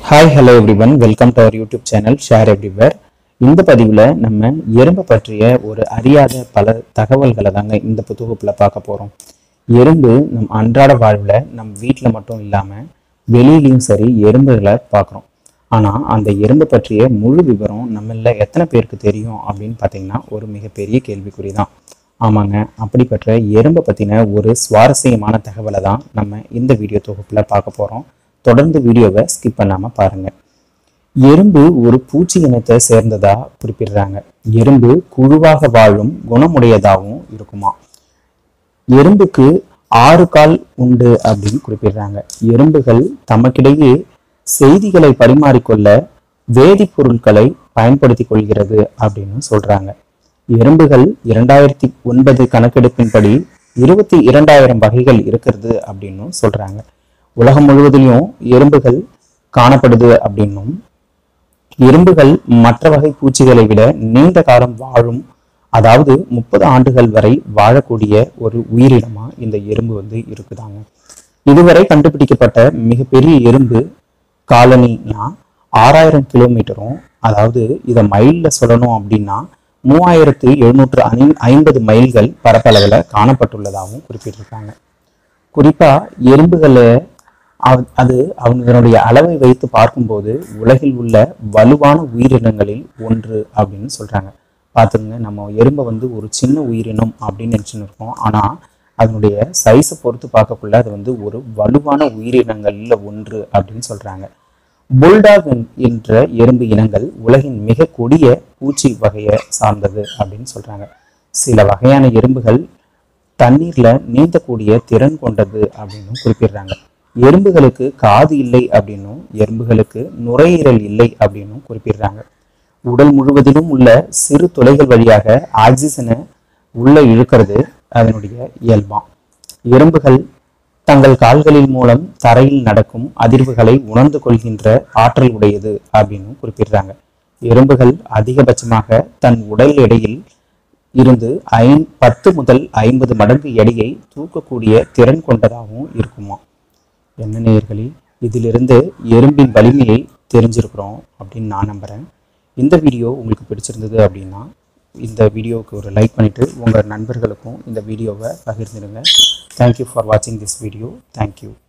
hi hello everyone welcome to our YouTube channel share everywhere இந்த பதிவில் நம்ம எறும்பை பற்றிய ஒரு அறியாத பல தகவல்களை தாங்க இந்த புத்தகத்தில் பார்க்க போகிறோம் எறும்பு நம் அன்றாட வாழ்வில் நம் வீட்டில் மட்டும் இல்லாமல் வெளியிலையும் சரி எறும்புகளை பார்க்குறோம் ஆனால் அந்த எறும்பை பற்றிய முழு விவரம் நம்மள எத்தனை பேருக்கு தெரியும் அப்படின்னு பார்த்தீங்கன்னா ஒரு மிகப்பெரிய கேள்விக்குறி தான் ஆமாங்க அப்படிப்பட்ட எறும்பை பற்றின ஒரு சுவாரஸ்யமான தகவலை தான் நம்ம இந்த வீடியோ தொகுப்பில் பார்க்க போகிறோம் தொடர்ந்து வீடியோவை ஸ்கிப் பண்ணாமல் பாருங்கள் எறும்பு ஒரு பூச்சி இனத்தை சேர்ந்ததா குறிப்பிடுறாங்க எறும்பு குழுவாக வாழும் குணமுடையதாகவும் இருக்குமா எறும்புக்கு ஆறு கால் உண்டு அப்படின்னு குறிப்பிடுறாங்க எறும்புகள் தமக்கிடையே செய்திகளை பரிமாறிக்கொள்ள வேதிப்பொருட்களை பயன்படுத்திக் கொள்கிறது அப்படின்னு சொல்றாங்க எறும்புகள் இரண்டாயிரத்தி ஒன்பது கணக்கெடுப்பின்படி இருபத்தி இரண்டாயிரம் வகைகள் இருக்கிறது அப்படின்னும் சொல்றாங்க உலகம் முழுவதிலும் எறும்புகள் காணப்படுது அப்படின்னும் எறும்புகள் மற்ற வகை பூச்சிகளை விட நீண்ட காலம் வாழும் அதாவது முப்பது ஆண்டுகள் வரை வாழக்கூடிய ஒரு உயிரினமா இந்த எறும்பு வந்து இருக்குதாங்க இதுவரை கண்டுபிடிக்கப்பட்ட மிகப்பெரிய எறும்பு காலனினா ஆறாயிரம் கிலோமீட்டரும் அதாவது இதை மைல்ல சொல்லணும் அப்படின்னா மூவாயிரத்து எழுநூற்று ஐ ஐம்பது மைல்கள் பரப்பளவில் காணப்பட்டுள்ளதாகவும் குறிப்பிட்டிருக்காங்க குறிப்பா எறும்புகளை அவ- அது அவங்களுடைய அளவை வைத்து பார்க்கும்போது உலகில் உள்ள வலுவான உயிரினங்களில் ஒன்று அப்படின்னு சொல்றாங்க பார்த்துங்க நம்ம எறும்பை வந்து ஒரு சின்ன உயிரினம் அப்படின்னு நினச்சின்னு இருக்கோம் ஆனால் அதனுடைய சைஸை பொறுத்து பார்க்கக்குள்ள அது வந்து ஒரு வலுவான உயிரினங்களில் ஒன்று அப்படின்னு சொல்றாங்க புல்டாக் என்- என்ற எறும்பு இனங்கள் உலகின் மிக கொடிய பூச்சி வகையை சார்ந்தது அப்படின்னு சொல்றாங்க சில வகையான எறும்புகள் தண்ணீர்ல நீந்தக்கூடிய திறன் கொண்டது அப்படின்னும் குறிப்பிடுறாங்க எறும்புகளுக்கு காது இல்லை அப்படின்னும் எறும்புகளுக்கு நுரையீரல் இல்லை அப்படின்னும் குறிப்பிடுறாங்க உடல் முழுவதிலும் உள்ள சிறு துளைகள் வழியாக ஆக்சிஜனை உள்ள இழுக்கிறது அதனுடைய இயல்பாம் எறும்புகள் தங்கள் கால்களின் மூலம் தரையில் நடக்கும் அதிர்வுகளை உணர்ந்து கொள்கின்ற ஆற்றல் உடையது அப்படின்னு குறிப்பிடுறாங்க எறும்புகள் அதிகபட்சமாக தன் உடல் எடையில் இருந்து ஐ பத்து முதல் ஐம்பது மடங்கு எடையை தூக்கக்கூடிய திறன் கொண்டதாகவும் இருக்குமா என்ன நேயர்களே இதிலிருந்து எறும்பின் வலிமையை தெரிஞ்சிருக்கிறோம் அப்படின்னு நான் நம்புகிறேன் இந்த வீடியோ உங்களுக்கு பிடிச்சிருந்தது அப்படின்னா இந்த வீடியோவுக்கு ஒரு லைக் பண்ணிவிட்டு உங்கள் நண்பர்களுக்கும் இந்த வீடியோவை பகிர்ந்துடுங்க தேங்க்யூ ஃபார் வாட்சிங் திஸ் வீடியோ தேங்க்யூ